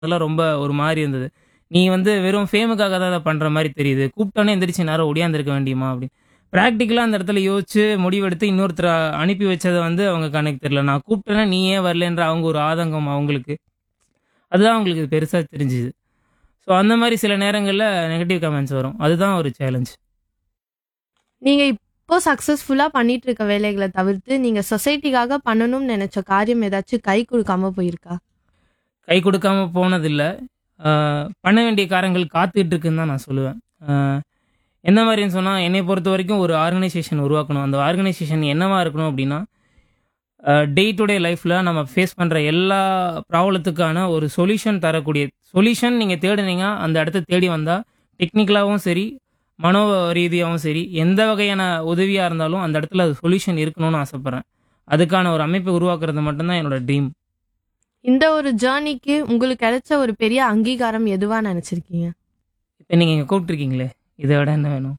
அதெல்லாம் ரொம்ப ஒரு மாரி இருந்தது. நீ வந்து வெறும் ஃபேமுக்காக தான் அத பண்ற மாரி தெரியுது. கூப்பிட்டோனே எந்திரிச்சு இந்நேரம் ஒடியாந்திருக்க வேண்டியுமா? அப்படின்னு. பிராக்டிகலா அந்த இடத்துல யோசிச்சு முடிவெடுத்து இன்னொருத்தர அனுப்பி வச்சத வந்து அவங்க கண்ணுக்கு தெரியல. நான் கூப்பிட்டேன்னா நீ ஏன் வரலன்ற அவங்க ஒரு ஆதங்கம் அவங்களுக்கு. அதுதான் அவங்களுக்கு பெருசா தெரிஞ்சுது. ஸோ அந்த மாரி சில நேரங்கள்ல நெகட்டிவ் கமெண்ட்ஸ் வரும். அதுதான் ஒரு சேலஞ்ச். நீங்க இப்போ சக்சஸ்ஃபுல்லா பண்ணிட்டு இருக்க வேலைகள தவிர்த்து, நீங்க சொசைட்டிக்காக பண்ணணும்னு நெனச்ச காரியம் ஏதாச்சும் கை குடுக்காம போயிருக்கா? கை கொடுக்காம போனதில்ல. அ பண்ண வேண்டிய காரியங்கள் காத்துக்கிட்டு இருக்குன்னு தான் நான் சொல்லுவேன். அ எந்த மாரின்னு சொன்னா, என்னைய பொறுத்தவரைக்கும் ஒரு ஆர்கனைசேஷன் உருவாக்கணும். அந்த ஆர்கனைசேஷன் என்னவா இருக்கணும் அப்படின்னா, அ டே டு டே லைஃப்ல நம்ம ஃபேஸ் பண்ற எல்லா ப்ராப்ளத்துக்கான ஒரு சொல்யூஷன் தரக்கூடிய சொல்யூஷன் நீங்க தேடுனீங்க, அந்த இடத்த தேடி வந்தா, டெக்னிக்கலாவும் சரி, மனோ ரீதியாவும் சரி, எந்த வகையான உதவியா இருந்தாலும் அந்த இடத்துல அது சொல்யூஷன் இருக்கணும்னு ஆசைப்படுறேன். அதுக்கான ஒரு அமைப்பை உருவாக்குறது மட்டும் தான் என்னோட ட்ரீம். இந்த ஒரு ஜர்னிக்கு உங்களுக்கு கிடைச்ச ஒரு பெரிய அங்கீகாரம் எதுவா நெனச்சிருக்கீங்க? இப்ப நீங்க இங்க கூப்பிட்டுருக்கீங்களே, இத விட என்ன வேணும்?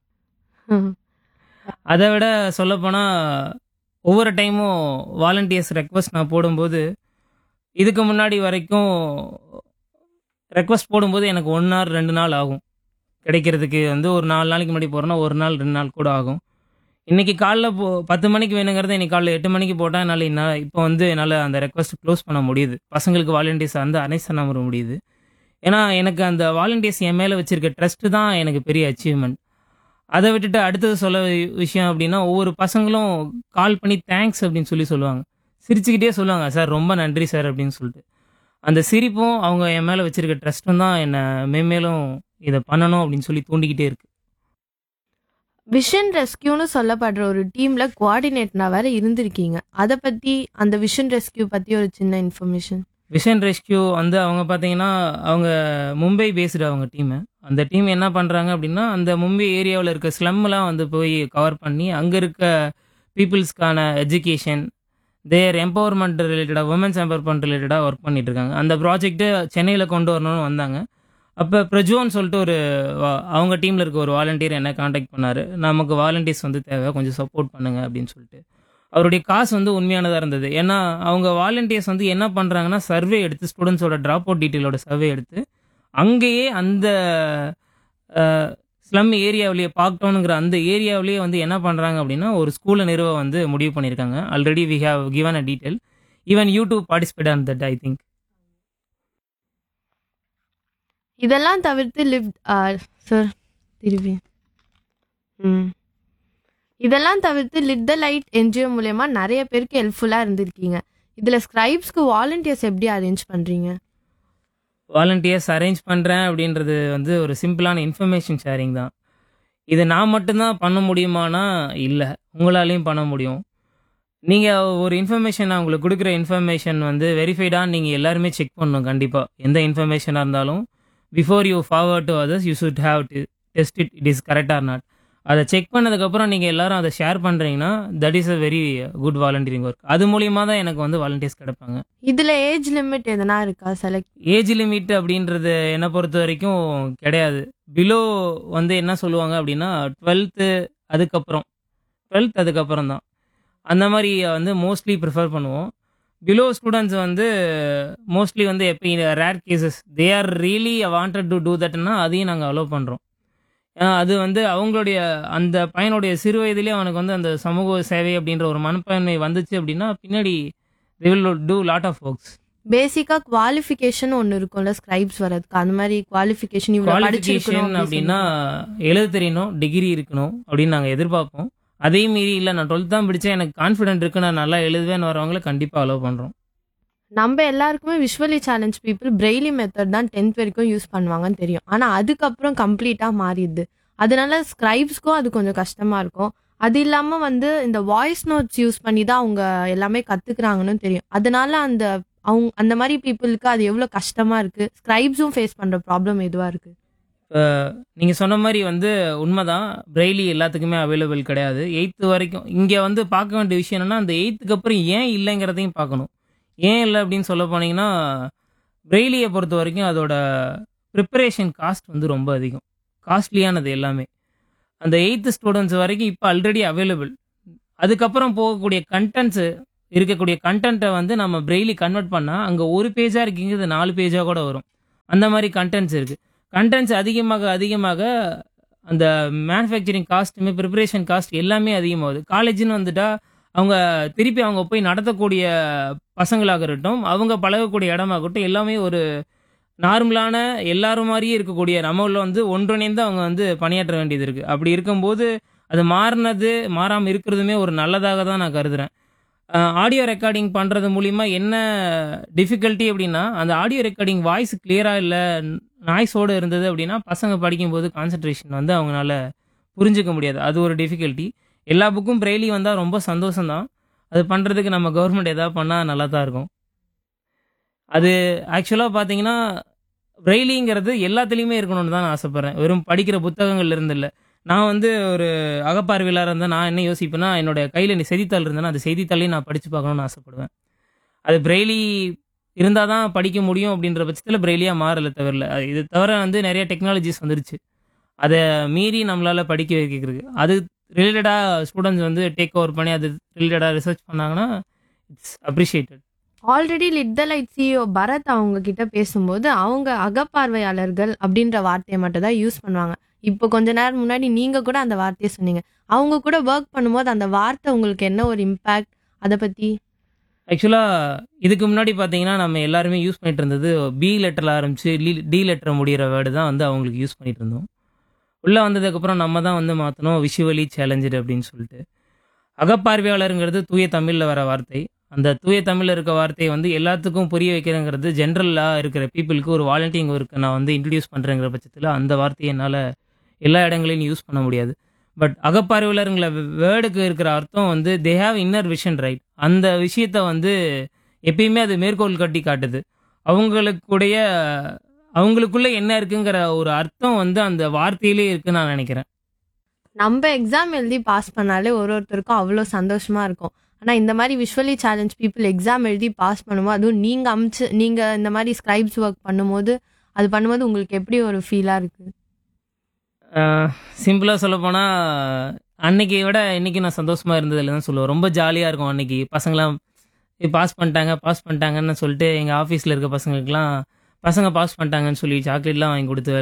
அத விட சொல்லப்போனா, ஒவ்வொரு டைமும் வாலண்டியர்ஸ் ரெக்வெஸ்ட் நான் போடும்போது, இதுக்கு முன்னாடி வரைக்கும் ரெக்வெஸ்ட் போடும்போது எனக்கு 1 நாள் 2 நாள் ஆகும். கிடைக்கிறதுக்கு வந்து ஒரு 4 நாளைக்கு முன்னாடி போடுறேன்னா, 1 நாள் 2 நாள் கூட ஆகும். இன்னைக்கு காலைல போ 10 மணிக்கு வேணுங்கிறத இன்னைக்கு காலைல 8 மணிக்கு போட்டா என்னால என்னா இப்போ வந்து என்னால அந்த ரெக்வெஸ்ட் க்ளோஸ் பண்ண முடியுது. பசங்களுக்கு வாலண்டியர்ஸா வந்து அனௌன்ஸ் பண்ண முடியுது. ஏன்னா, எனக்கு அந்த வாலண்டியர்ஸ் என் மேல வச்சிருக்க ட்ரஸ்ட் தான் எனக்கு பெரிய அச்சீவ்மென்ட். அத விட்டுட்டு அடுத்தது சொல்ல விஷயம் அப்படின்னா, ஒவ்வொரு பசங்களும் கால் பண்ணி தேங்க்ஸ் அப்படின்னு சொல்லி சொல்லுவாங்க. சிரிச்சுக்கிட்டே சொல்லுவாங்க, "சார் ரொம்ப நன்றி சார்" அப்படின்னு சொல்லிட்டு. அந்த சிரிப்பும், அவங்க என் மேல வச்சிருக்க ட்ரஸ்ட்டும் தான் என்ன மென்மேலும் இத பண்ணணும் அப்படின்னு சொல்லி தூண்டிக்கிட்டே இருக்கு. விஷன் ரெஸ்க்யூன்னு சொல்லப்படுற ஒரு டீம்ல கோஆர்டினேட்டரா வேற இருந்திருக்கீங்க. அத பத்தி அந்த விஷன் ரெஸ்க்யூ பத்தி ஒரு சின்ன இன்ஃபர்மேஷன். விஷன் ரெஸ்க்யூ வந்து அவங்க பார்த்தீங்கன்னா, அவங்க மும்பை பேஸ்டு அவங்க டீமு. அந்த டீம் என்ன பண்றாங்க அப்படின்னா, அந்த மும்பை ஏரியாவுல இருக்க ஸ்லம்லாம் வந்து போய் கவர் பண்ணி, அங்க இருக்க பீப்பிள்ஸ்க்கான எஜுகேஷன், தேர் எம்பவர்மென்ட் ரிலேட்டடா வுமன்ஸ் எம்பவர்மென்ட் ரிலேட்டடா ஒர்க் பண்ணிட்டு இருக்காங்க. அந்த ப்ராஜெக்ட்ட சென்னையில கொண்டு வரணும்னு வந்தாங்க. அப்ப பிரஜோன்னு சொல்லிட்டு ஒரு வ அவங்க டீம்ல இருக்க ஒரு வாலண்டியர் என்ன கான்டாக்ட் பண்ணாரு. "நமக்கு வாலண்டியர்ஸ் வந்து தேவை. கொஞ்சம் சப்போர்ட் பண்ணுங்க" அப்படின்னு சொல்லிட்டு. அவருடைய காசு வந்து உண்மையானதா இருந்தது. ஏன்னா, அவங்க வாலண்டியர்ஸ் வந்து என்ன பண்றாங்கன்னா, சர்வே எடுத்து ஸ்டூடண்ட்ஸோட ட்ராப் அவுட் டீட்டெயிலோட சர்வே எடுத்து, அங்கேயே அந்த அ ஸ்லம் ஏரியாவிலேயே பார்க்டவுன்ங்கிற அந்த ஏரியாவிலேயே வந்து என்ன பண்றாங்க அப்படின்னா, ஒரு ஸ்கூல நிறுவ வந்து முடிவு பண்ணியிருக்காங்க. Already we have given a detail. Even you do participate on that I think. இதெல்லாம் தவிர்த்து லிவ் அ சார் திருப்பி. ம். இதெல்லாம் தவிர்த்து லிட் த லைட் என்ஜிஓ மூலியமா நெறைய பேருக்கு ஹெல்ப்ஃபுல்லா இருந்திருக்கீங்க. இதுல ஸ்கிரைப்ஸ்க்கு வாலண்டியர்ஸ் எப்படி அரேஞ்ச் பண்றீங்க? வாலண்டியர்ஸ் அரேஞ்ச் பண்றேன் அப்படின்றது வந்து ஒரு சிம்பிளான இன்ஃபர்மேஷன் ஷேரிங் தான். இது நான் மட்டும் தான் பண்ண முடியுமானா, இல்ல. உங்களாலயும் பண்ண முடியும். நீங்க ஒரு இன்ஃபர்மேஷன் நான் உங்களுக்கு குடுக்குற இன்ஃபர்மேஷன் வந்து வெரிஃபைடான்னு நீங்க எல்லாருமே செக் பண்ணணும் கண்டிப்பா. எந்த இன்ஃபர்மேஷனா இருந்தாலும், before you forward to others, you should have to test it it is correct or not. அத செக் பண்ணதுக்கப்புறம் நீங்க எல்லாரும் அத ஷேர் பண்றீங்கன்னா, that is a very good volunteering work. அது மூலியமா தான் எனக்கு வந்து வாலண்டியர்ஸ் கிடைப்பாங்க. இதுல ஏஜ் லிமிட் எதனா இருக்கா? செலக்ட் ஏஜ் லிமிட் அப்படின்றது என்ன பொறுத்தவரைக்கும் கிடையாது. பிலோ வந்து என்ன சொல்லுவாங்க அப்படின்னா, 12த் அதுக்கப்புறம் 12த் அதுக்கப்புறம் தான். அந்த மாரி வந்து மோஸ்ட்லி பிரிஃபர் பண்ணுவோம். பிலோ ஸ்டூடண்ட்ஸ் வந்து மோஸ்ட்லி வந்து எப்ப rare cases they are really wanted to do தட்னா அதையும் நாங்க அலோவ் பண்றோம். ஏன்னா, அது வந்து அவங்களுடைய அந்த பையனுடைய சிறு வயதிலேயே அவனுக்கு வந்து அந்த சமூக சேவை அப்படின்ற ஒரு மனப்பான்மை வந்துச்சு அப்படின்னா, பின்னாடி they will do lot of works. Basically qualification ஒண்ணு இருக்கும்ல ஸ்கிரைப்ஸ் வரதுக்கு. அந்த மாரி குவாலிஃபிகேஷன் இவ்வளோ படிச்சிருக்கணும் குவாலிஃபிகேஷன் அப்படி அப்படின்னா, எழுத தெரியணும், டிகிரி இருக்கணும் அப்படின்னு நாங்க எதிர்பார்ப்போம். அதையும் மீறி இல்ல நான் 12த் தான் படிச்சேன், எனக்கு கான்ஃபிடென்ட் இருக்கு, நான் நல்லா எழுதுவேன்னு வரவங்கள கண்டிப்பா அலோவ் பண்றோம். நம்ப எல்லாருக்குமே visually challenge people braille method தான் 10th வரைக்கும் யூஸ் பண்ணுவாங்கன்னு தெரியும். ஆனா அதுக்கப்புறம் கம்ப்ளீட்டா மாறிடுது. அதனால ஸ்கிரைப்ஸ்க்கும் அது கொஞ்சம் கஷ்டமா இருக்கும். அது இல்லாம வந்து இந்த வாய்ஸ் நோட்ஸ் யூஸ் பண்ணி தான் அவங்க எல்லாமே கத்துக்கிறாங்கன்னு தெரியும். அதனால அந்த அவுங் அந்த மாரி பீப்பிள்க்கு அது எவ்வளோ கஷ்டமா இருக்கு? ஸ்கிரைப்ஸும் ஃபேஸ் பண்ற ப்ராப்ளம் எதுவா இருக்கு? இப்ப நீங்க சொன்ன மாரி வந்து உண்மதான். பிரெய்லி எல்லாத்துக்குமே அவைலபிள் கிடையாது. 8த் வரைக்கும் இங்க வந்து பார்க்க வேண்டிய விஷயம் என்னன்னா, அந்த 8த்துக்கு அப்புறம் ஏன் இல்லைங்கிறதையும் பார்க்கணும். ஏன் இல்ல அப்படின்னு சொல்ல போனீங்கன்னா, பிரெய்லிய பொறுத்தவரைக்கும் அதோட பிரிப்பரேஷன் காஸ்ட் வந்து ரொம்ப அதிகம். காஸ்ட்லியானது எல்லாமே. அந்த 8த் ஸ்டூடண்ட்ஸ் வரைக்கும் இப்ப ஆல்ரெடி அவைலபிள். அதுக்கப்புறம் போகக்கூடிய கன்டென்ட்ஸ் இருக்கக்கூடிய கன்டென்ட்ட வந்து நம்ம பிரெய்லி கன்வெர்ட் பண்ணா, அங்க ஒரு பேஜா இருக்கீங்க, இது 4 பேஜா கூட வரும். அந்த மாதிரி கண்டென்ட்ஸ் இருக்குது கண்டென்ட்ஸ் அதிகமாக அதிகமாக அந்த மேனுஃபேக்சரிங் காஸ்ட்டுமே ப்ரிப்பரேஷன் காஸ்ட் எல்லாமே அதிகமாகுது காலேஜ்னு வந்துட்டா அவங்க திருப்பி அவங்க போய் நடத்தக்கூடிய பசங்களாக இருக்கட்டும் அவங்க பழகக்கூடிய இடமாகட்டும் எல்லாமே ஒரு நார்மலான எல்லாரும் மாதிரியே இருக்கக்கூடிய நம்ம உள்ள வந்து ஒன்றிணைந்து அவங்க வந்து பணியாற்ற வேண்டியது இருக்குது அப்படி இருக்கும்போது அது மாறினது மாறாமல் இருக்கிறதுமே ஒரு நல்லதாக தான் நான் கருதுகிறேன் ஆடியோ ரெக்கார்டிங் பண்ணுறது மூலிமா என்ன டிஃபிகல்ட்டி அப்படின்னா அந்த ஆடியோ ரெக்கார்டிங் வாய்ஸ் கிளியராக இல்லை நாய்ஸோடு இருந்தது அப்படின்னா பசங்க படிக்கும்போது கான்சன்ட்ரேஷன் வந்து அவங்களால புரிஞ்சுக்க முடியாது அது ஒரு டிஃபிகல்ட்டி எல்லா புக்கும் பிரெய்லி வந்தால் ரொம்ப சந்தோஷம்தான் அது பண்ணுறதுக்கு நம்ம கவர்மெண்ட் எதாவது பண்ணால் நல்லா தான் இருக்கும் அது ஆக்சுவலாக பார்த்தீங்கன்னா பிரெய்லிங்கிறது எல்லாத்துலேயுமே இருக்கணும்னு தான் நான் ஆசைப்பட்றேன் வெறும் படிக்கிற புத்தகங்கள்ல இருந்து இல்லை நான் வந்து ஒரு அகப்பார்வையாளராக இருந்தால் நான் என்ன யோசிப்பேன்னா என்னோட கையில் நீ செய்தித்தாள் இருந்தேன்னா அந்த செய்தித்தாளையும் நான் படித்து பார்க்கணும்னு ஆசைப்படுவேன் அது பிரெய்லி இருந்தால் தான் படிக்க முடியும் அப்படின்ற பட்சத்தில் பிரெய்லியாக மாறல தவிரல அது இது தவிர வந்து நிறைய டெக்னாலஜிஸ் வந்துருச்சு அதை மீறி நம்மளால் படிக்க வைக்கிறது அது ரிலேட்டடாக ஸ்டூடெண்ட்ஸ் வந்து டேக் ஓவர் பண்ணி அது ரிலேட்டடாக ரிசர்ச் பண்ணாங்கன்னா it's appreciated already Lit the Light CEO Bharath அவங்க கிட்ட பேசும்போது அவங்க அகப்பார்வையாளர்கள் அப்படின்ற வார்த்தையை மட்டும் தான் யூஸ் பண்ணுவாங்க இப்போ கொஞ்ச நேரம் முன்னாடி நீங்க கூட அந்த வார்த்தையை சொன்னீங்க அவங்க கூட ஒர்க் பண்ணும்போது அந்த வார்த்தை உங்களுக்கு என்ன ஒரு இம்பாக்ட் அதை பத்தி ஆக்சுவலாக இதுக்கு முன்னாடி பார்த்தீங்கன்னா நம்ம எல்லாருமே யூஸ் பண்ணிட்டு இருந்தது பி லெட்டரில் ஆரம்பிச்சு டி லெட்டர் முடிகிற வேர்டு தான் வந்து அவங்களுக்கு யூஸ் பண்ணிட்டு இருந்தோம் உள்ளே வந்ததுக்கப்புறம் நம்ம தான் வந்து மாற்றணும் விஷுவலி சேலஞ்சு அப்படின்னு சொல்லிட்டு அகப்பார்வையாளருங்கிறது தூய தமிழில் வர வார்த்தை அந்த தூய தமிழில் இருக்க வார்த்தையை வந்து எல்லாத்துக்கும் புரிய வைக்கிறேங்கிறது ஜென்ரலாக இருக்கிற பீப்புளுக்கு ஒரு வாலண்டியர் ஒர்க்கு நான் வந்து இன்ட்ரடியூஸ் பண்ணுறேங்கிற பட்சத்தில் அந்த வார்த்தையை என்னால் எல்லா இடங்களையும் யூஸ் பண்ண முடியாது பட் அகப்பார்வையாளருங்கிற வேர்டுக்கு இருக்கிற அர்த்தம் வந்து they have inner vision right அந்த விஷயத்த வந்து எப்பயுமே அது மேற்கோள் கட்டி காட்டுது அவங்களுக்குடைய அவங்களுக்குள்ள என்ன இருக்குங்கிற ஒரு அர்த்தம் வந்து அந்த வார்த்தையிலே இருக்குன்னு நான் நினைக்கிறேன் நம்ம எக்ஸாம் எழுதி பாஸ் பண்ணாலே ஒரு ஒருத்தருக்கும் அவ்வளோ சந்தோஷமா இருக்கும் ஆனா இந்த மாதிரி விஷுவலி சேலஞ்ச் பீப்புள் எக்ஸாம் எழுதி பாஸ் பண்ணும்போது அதுவும் நீங்க அமிச்சு நீங்க இந்த மாதிரி ஸ்கிரைப்ஸ் ஒர்க் பண்ணும்போது அது பண்ணும்போது உங்களுக்கு எப்படி ஒரு ஃபீலா இருக்கு சிம்பிளாக சொல்லப்போனால் அன்னைக்கு விட இன்னைக்கு நான் சந்தோஷமாக இருந்ததில்ல தான் சொல்லுவேன் ரொம்ப ஜாலியாக இருக்கும் அன்னைக்கு பசங்களாம் பாஸ் பண்ணிட்டாங்க பாஸ் பண்ணிட்டாங்கன்னு சொல்லிட்டு எங்கள் ஆஃபீஸில் இருக்க பசங்களுக்குலாம் பசங்க பாஸ் பண்ணிட்டாங்கன்னு சொல்லி சாக்லேட்லாம் வாங்கி கொடுத்து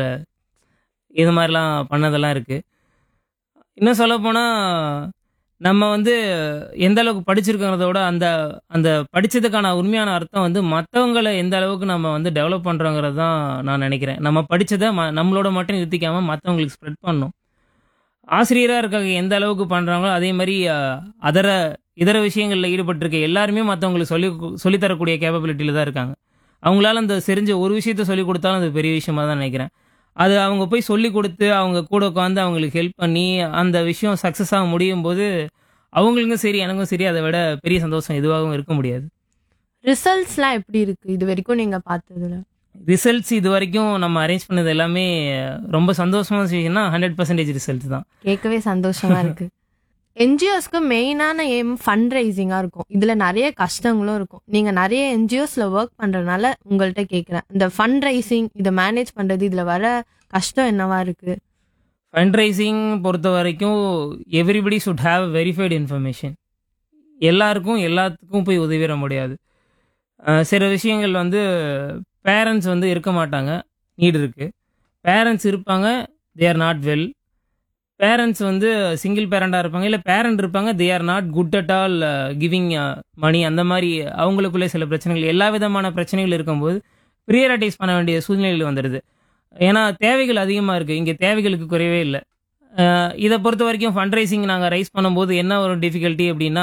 இது மாதிரிலாம் பண்ணதெல்லாம் இருக்குது இன்னும் சொல்லப்போனால் நம்ம வந்து எந்த அளவுக்கு படிச்சிருக்கிறத விட அந்த அந்த படித்ததுக்கான உண்மையான அர்த்தம் வந்து மற்றவங்களை எந்த அளவுக்கு நம்ம வந்து டெவலப் பண்ணுறோங்கிறது தான் நான் நினைக்கிறேன் நம்ம படித்ததை ம நம்மளோட மட்டும் நிறுத்திக்காமல் மற்றவங்களுக்கு ஸ்ப்ரெட் பண்ணணும் ஆசிரியராக இருக்க எந்த அளவுக்கு பண்ணுறாங்களோ அதே மாதிரி அஹ், அதர இதர விஷயங்களில் ஈடுபட்டிருக்க எல்லாருமே மற்றவங்களுக்கு சொல்லி சொல்லித்தரக்கூடிய கேப்பபிலிட்டியில் தான் இருக்காங்க அவங்களால அந்த தெரிஞ்ச ஒரு விஷயத்த சொல்லி கொடுத்தாலும் அது பெரிய விஷயமா தான் நினைக்கிறேன் அது அவங்க போய் சொல்லி கொடுத்து அவங்க கூட உட்காந்து அவங்களுக்கு ஹெல்ப் பண்ணி அந்த விஷயம் சக்ஸஸாக முடியும் போது அவங்களுக்கும் சரி எனக்கும் சரி அதை விட பெரிய சந்தோஷம் எதுவாகவும் இருக்க முடியாது ரிசல்ட்ஸ்லாம் எப்படி இருக்கு இது வரைக்கும் நீங்க பார்த்ததுல ரிசல்ட்ஸ் இது வரைக்கும் நம்ம அரேஞ்ச் பண்ணது எல்லாமே ரொம்ப சந்தோஷமான விஷயம்னா ஹண்ட்ரட் பர்சன்டேஜ் ரிசல்ட் தான் கேட்கவே சந்தோஷமா இருக்கு என்ஜிஓஸ்க்கு மெயினான எய்ம் ஃபண்ட் ரைசிங்கா இருக்கும் இதுல நிறைய கஷ்டங்களும் இருக்கும் நீங்க நிறைய என்ஜிஓஸ்ல ஒர்க் பண்றதுனால உங்கள்கிட்ட கேக்குறேன் இந்த ஃபண்ட் ரைசிங் இதை மேனேஜ் பண்றது இதுல வர கஷ்டம் என்னவா இருக்கு ஃபண்ட் ரைசிங் பொறுத்த வரைக்கும் everybody should have verified information எல்லாருக்கும் எல்லாத்துக்கும் போய் உதவிட முடியாது அஹ் சில விஷயங்கள் வந்து பேரண்ட்ஸ் வந்து இருக்க மாட்டாங்க நீடு இருக்குது பேரண்ட்ஸ் இருப்பாங்க they are not well parents வந்து சிங்கிள் பேரண்டாக இருப்பாங்க இல்லை பேரண்ட் இருப்பாங்க they are not good at all giving money அந்த மாதிரி அவங்களுக்குள்ளே சில பிரச்சனைகள் எல்லா விதமான பிரச்சனைகள் இருக்கும்போது ப்ரியரைட்டைஸ் பண்ண வேண்டிய சூழ்நிலைகள் வந்துடுது ஏன்னா தேவைகள் அதிகமாக இருக்குது இங்கே தேவைகளுக்கு குறைவே இல்லை இதை பொறுத்த வரைக்கும் ஃபண்ட் ரைசிங் நாங்கள் ரைஸ் பண்ணும்போது என்ன ஒரு டிஃபிகல்ட்டி அப்படின்னா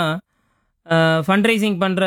ஃபண்ட் ரைசிங் பண்ணுற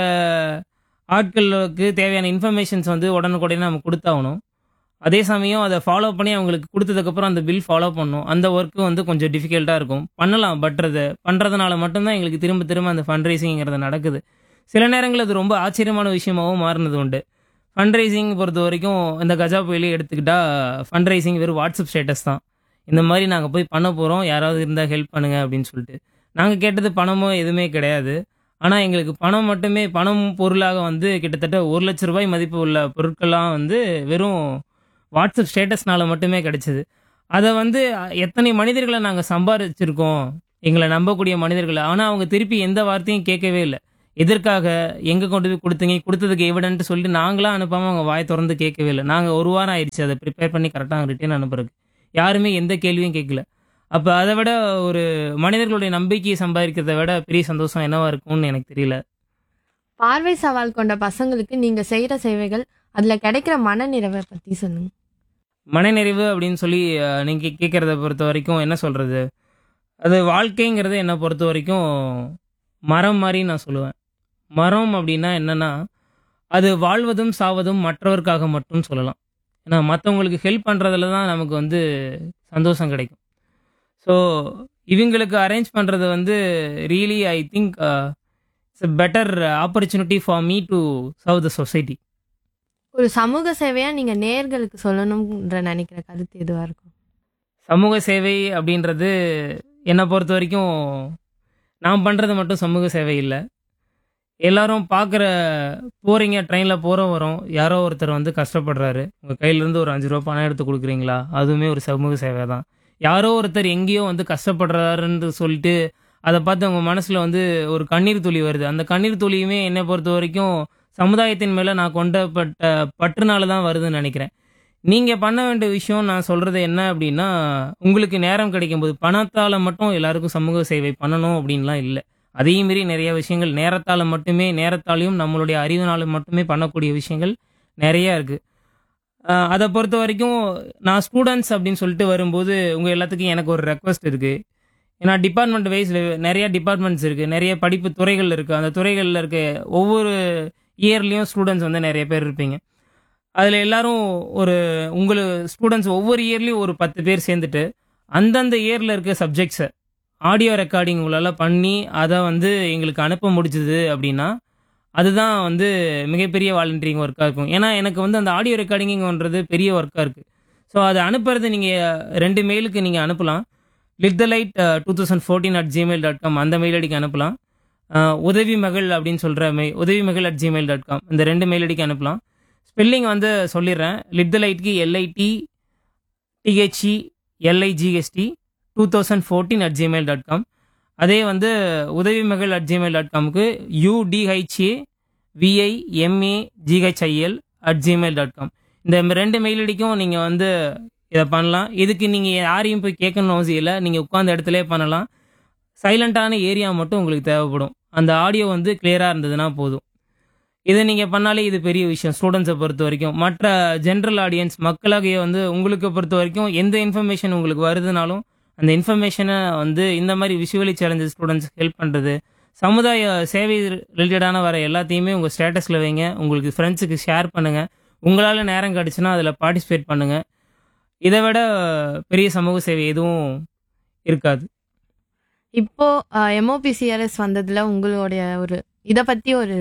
ஆட்களுக்கு தேவையான இன்ஃபர்மேஷன்ஸ் வந்து உடனுக்குடனே நம்ம கொடுத்தாகணும் அதே சமயம் அதை ஃபாலோ பண்ணி அவங்களுக்கு கொடுத்ததுக்கப்புறம் அந்த பில் ஃபாலோ பண்ணணும் அந்த ஒர்க்கு வந்து கொஞ்சம் டிஃபிகல்ட்டாக இருக்கும் பண்ணலாம் பட் அதை பண்ணுறதுனால மட்டும்தான் எங்களுக்கு திரும்ப திரும்ப அந்த ஃபண்ட் ரைசிங்கிறது நடக்குது சில நேரங்களில் அது ரொம்ப ஆச்சரியமான விஷயமாகவும் மாறினது உண்டு ஃபண்ட் ரைசிங் பொறுத்த வரைக்கும் இந்த கஜா புயலே எடுத்துக்கிட்டா ஃபண்ட் ரைசிங் வெறும் வாட்ஸ்அப் ஸ்டேட்டஸ் தான் இந்த மாதிரி நாங்கள் போய் பண்ண போகிறோம் யாராவது இருந்தால் ஹெல்ப் பண்ணுங்க அப்படின்னு சொல்லிட்டு நாங்கள் கேட்டது பணமோ எதுவுமே கிடையாது ஆனால் எங்களுக்கு பணம் மட்டுமே பணம் பொருளாக வந்து கிட்டத்தட்ட ஒரு லட்ச ரூபாய் மதிப்பு உள்ள பொருட்கள்லாம் வந்து வெறும் வாட்ஸ்அப் ஸ்டேட்டஸ்னால மட்டுமே கிடைச்சது அதை வந்து எத்தனை மனிதர்களை நாங்கள் சம்பாதிச்சிருக்கோம் எங்களை நம்பக்கூடிய மனிதர்களை ஆனால் அவங்க திருப்பி எந்த வார்த்தையும் கேட்கவே இல்லை எதற்காக எங்கே கொண்டு போய் கொடுத்தீங்க கொடுத்ததுக்கு எவிடன்ட்டு சொல்லிட்டு நாங்களாம் அனுப்பாமல் அவங்க வாய் திறந்து கேட்கவே இல்லை நாங்கள் ஒரு வாரம் ஆயிடுச்சு அதை ப்ரிப்பேர் பண்ணி கரெக்டாக ரிட்டர்ன் அனுப்புறதுக்கு யாருமே எந்த கேள்வியும் கேட்கல அப்போ அதை விட ஒரு மனிதர்களுடைய நம்பிக்கையை சம்பாதிக்கிறதை விட பெரிய சந்தோஷம் என்னவா இருக்கும்னு எனக்கு தெரியல பார்வை சவால் கொண்ட பசங்களுக்கு நீங்க செய்யற சேவைகள் அதுல கிடைக்கிற மனநிறைவை பத்தி சொல்லுங்க மனநிறைவு அப்படின்னு சொல்லி அஹ், நீங்க கேட்கறத பொறுத்த வரைக்கும் என்ன சொல்றது அது வாழ்க்கைங்கிறது என்னை பொறுத்த வரைக்கும் மரம் மாதிரி நான் சொல்லுவேன் மரம் அப்படின்னா என்னன்னா அது வாழ்வதும் சாவதும் மற்றவருக்காக மட்டும் சொல்லலாம் ஏன்னா மற்றவங்களுக்கு ஹெல்ப் பண்ணுறதுல தான் நமக்கு வந்து சந்தோஷம் கிடைக்கும் ஸோ இவங்களுக்கு அரேஞ்ச் பண்ணுறது வந்து really I think it's a better opportunity for me to serve the society ஒரு சமூக சேவையா நீங்க நேர்களுக்கு சொல்லணும்ன்ற நினைக்கிற கருத்து எதுவா இருக்கும் சமூக சேவை அப்படின்றது என்னை பொறுத்த வரைக்கும் நான் பண்ணுறது மட்டும் சமூக சேவை இல்லை எல்லாரும் பார்க்குற போகிறீங்க ட்ரெயினில் போகிறோம் வரோம் யாரோ ஒருத்தர் வந்து கஷ்டப்படுறாரு உங்கள் கையிலேருந்து ஒரு அஞ்சு ரூபா பணம் எடுத்து கொடுக்குறீங்களா அதுவுமே ஒரு சமூக சேவை தான் யாரோ ஒருத்தர் எங்கேயோ வந்து கஷ்டப்படுறாருன்னு சொல்லிட்டு அதை பார்த்து அவங்க மனசில் வந்து ஒரு கண்ணீர் துளி வருது அந்த கண்ணீர் துளியுமே என்னை பொறுத்த வரைக்கும் சமுதாயத்தின் மேலே நான் கொண்டப்பட்ட பற்றுனால தான் வருதுன்னு நினைக்கிறேன் நீங்கள் பண்ண வேண்டிய விஷயம் நான் சொல்கிறது என்ன அப்படின்னா உங்களுக்கு நேரம் கிடைக்கும்போது பணத்தால் மட்டும் எல்லாருக்கும் சமூக சேவை பண்ணணும் அப்படின்லாம் இல்லை அதையும் மீறி நிறைய விஷயங்கள் நேரத்தால் மட்டுமே நேரத்தாலையும் நம்மளுடைய அறிவினாலும் மட்டுமே பண்ணக்கூடிய விஷயங்கள் நிறைய இருக்குது அதை பொறுத்த வரைக்கும் நான் ஸ்டூடெண்ட்ஸ் அப்படின்னு சொல்லிட்டு வரும்போது உங்கள் எல்லாத்துக்கும் எனக்கு ஒரு ரெக்வஸ்ட் இருக்குது ஏன்னா டிபார்ட்மெண்ட் வைஸ் நிறைய டிபார்ட்மெண்ட்ஸ் இருக்குது நிறைய படிப்பு துறைகள் இருக்குது அந்த துறைகளில் இருக்க ஒவ்வொரு இயர்லேயும் ஸ்டூடெண்ட்ஸ் வந்து நிறைய பேர் இருப்பீங்க அதில் எல்லாரும் ஒரு உங்கள் ஸ்டூடெண்ட்ஸ் ஒவ்வொரு இயர்லேயும் ஒரு பத்து பேர் சேர்ந்துட்டு அந்தந்த இயரில் இருக்க சப்ஜெக்ட்ஸை ஆடியோ ரெக்கார்டிங் உங்களால் பண்ணி அதை வந்து எங்களுக்கு அனுப்ப முடிஞ்சுது அப்படின்னா அதுதான் வந்து மிகப்பெரிய வாலண்டியரிங் ஒர்க்காக இருக்கும் ஏன்னா எனக்கு வந்து அந்த ஆடியோ ரெக்கார்டிங்கிறது பெரிய ஒர்க்காக இருக்குது ஸோ அதை அனுப்புறது நீங்கள் ரெண்டு மெயிலுக்கு நீங்கள் அனுப்பலாம் Lit the Light two thousand fourteen at Gmail dot com அந்த மெயில் ஐடிக்கு அனுப்பலாம் அஹ், உதவி மகள் அப்படின்னு சொல்கிற மெய் உதவி மகள் அட் ஜிமெயில் டாட் காம் இந்த ரெண்டு மெயில் ஐடிக்கு அனுப்பலாம் ஸ்பெல்லிங் வந்து சொல்லிடுறேன் லிட் த லைட்க்கு L I T T H E L I G H T two thousand fourteen at Gmail dot com அதே வந்து உதவி மகள் அட் ஜிமெயில் டாட் காமுக்கு U D H A V I M A G H I L at Gmail dot com இந்த ரெண்டு மெயில் ஐடிக்கும் நீங்கள் வந்து இதை பண்ணலாம் இதுக்கு நீங்கள் யாரையும் போய் கேட்கணும்னு அவசியம் இல்லை நீங்கள் உட்காந்த இடத்துலே பண்ணலாம் சைலண்ட்டான ஏரியா மட்டும் உங்களுக்கு தேவைப்படும் அந்த ஆடியோ வந்து கிளியராக இருந்ததுன்னா போதும் இதை நீங்கள் பண்ணாலே இது பெரிய விஷயம் ஸ்டூடெண்ட்ஸை பொறுத்த வரைக்கும் மற்ற ஜென்ரல் ஆடியன்ஸ் மக்களாகிய வந்து உங்களுக்கு பொறுத்த வரைக்கும் எந்த இன்ஃபர்மேஷன் உங்களுக்கு வருதுனாலும் அந்த இன்ஃபர்மேஷனை வந்து இந்த மாதிரி விஷுவலி சேலஞ்சு ஸ்டூடெண்ட்ஸ் ஹெல்ப் பண்ணுறது சமுதாய சேவை ரிலேட்டடான வர எல்லாத்தையுமே உங்கள் ஸ்டேட்டஸில் வைங்க உங்களுக்கு ஃப்ரெண்ட்ஸுக்கு ஷேர் பண்ணுங்கள் உங்களால் நேரம் கிடச்சுன்னா அதில் பார்ட்டிசிபேட் பண்ணுங்கள் இதை விட பெரிய சமூக சேவை எதுவும் இருக்காது இப்போ எம்ஓபிசிஆர்எஸ் வந்ததுல உங்களுடைய ஒரு இத பத்தி ஒரு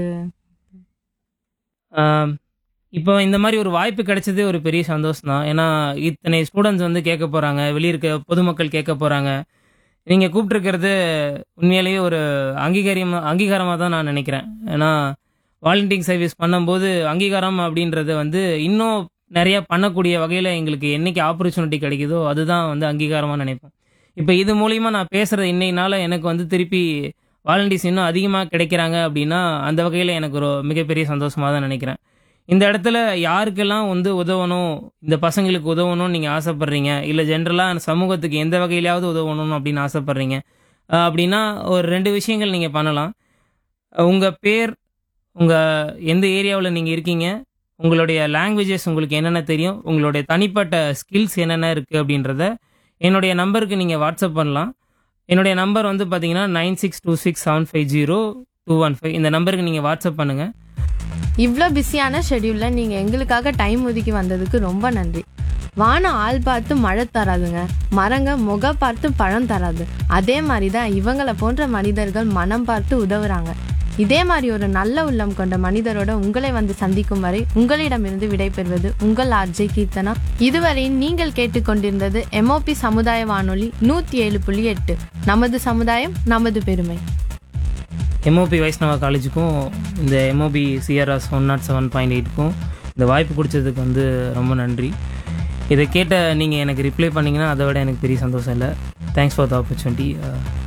ஆம், இப்போ இந்த மாதிரி ஒரு வாய்ப்பு கிடைச்சதே ஒரு பெரிய சந்தோஷம் தான் ஏன்னா இத்தனை ஸ்டூடெண்ட்ஸ் வந்து கேட்க போகிறாங்க வெளியே இருக்க பொதுமக்கள் கேட்க போகிறாங்க நீங்கள் கூப்பிட்டுருக்கிறது உண்மையிலேயே ஒரு அங்கீகாரம் அங்கீகாரமாக தான் நான் நினைக்கிறேன் ஏன்னா வாலண்டியர் சர்வீஸ் பண்ணும்போது அங்கீகாரம் அப்படின்றது வந்து இன்னும் நிறைய பண்ணக்கூடிய வகையில் எங்களுக்கு என்னைக்கு ஆப்பர்ச்சுனிட்டி கிடைக்குதோ அதுதான் வந்து அங்கீகாரமாக நினைப்போம் இப்போ இது மூலிமா நான் பேசுகிறது இன்னைனால எனக்கு வந்து திருப்பி வாலண்டியர்ஸ் இன்னும் அதிகமாக கிடைக்கிறாங்க அப்படின்னா அந்த வகையில் எனக்கு ஒரு மிகப்பெரிய சந்தோஷமாக தான் நினைக்கிறேன் இந்த இடத்துல யாருக்கெல்லாம் வந்து உதவணும் இந்த பசங்களுக்கு உதவணும்னு நீங்கள் ஆசைப்பட்றீங்க இல்லை ஜென்ரலாக சமூகத்துக்கு எந்த வகையிலாவது உதவணும் அப்படின்னு ஆசைப்பட்றீங்க அஹ் அப்படின்னா ஒரு ரெண்டு விஷயங்கள் நீங்கள் பண்ணலாம் உங்கள் பேர் உங்கள் எந்த ஏரியாவில் நீங்கள் இருக்கீங்க உங்களுடைய லாங்குவேஜஸ் உங்களுக்கு என்னென்ன தெரியும் உங்களுடைய தனிப்பட்ட ஸ்கில்ஸ் என்னென்ன இருக்குது அப்படின்றத என்னுடைய நம்பருக்கு நீங்கள் வாட்ஸ்அப் பண்ணலாம் என்னுடைய நம்பர் வந்து பார்த்தீங்கன்னா nine six two six seven five zero two one five இந்த நம்பருக்கு நீங்கள் வாட்ஸ்அப் பண்ணுங்கள் இவ்வளோ பிஸியான ஷெட்யூல்ல நீங்க எங்களுக்காக டைம் ஒதுக்கி வந்ததுக்கு ரொம்ப நன்றி வானம் ஆள் பார்த்து மழை தராதுங்க மரங்க முக பார்த்து பழம் தராது அதே மாதிரி தான் இவங்கள போன்ற மனிதர்கள் மனம் பார்த்து உதவுறாங்க இதே மாதிரி ஒரு நல்ல உள்ளம் கொண்ட மனிதரோட உங்களை வந்து சந்திக்கும் வரை உங்களிடமிருந்து விடைபெறுவது உங்கள் ஆர்ஜே கீர்த்தனா இதுவரை நீங்கள் கேட்டுக்கொண்டிருந்தது எம்ஓபி சமுதாய வானொலி நூத்தி ஏழு புள்ளி எட்டு நமது சமுதாயம் நமது பெருமை எம்ஓபி வைஷ்ணவா காலேஜுக்கும் இந்த MOP CRS one nought seven point எயிட்டுக்கும் இந்த வாய்ப்பு கொடுத்ததுக்கு வந்து ரொம்ப நன்றி இதை கேட்ட நீங்கள் எனக்கு ரிப்ளை பண்ணீங்கன்னா அதை விட எனக்கு பெரிய சந்தோஷம் இல்லை தேங்க்ஸ் ஃபார் த ஆப்பர்ச்சுனிட்டி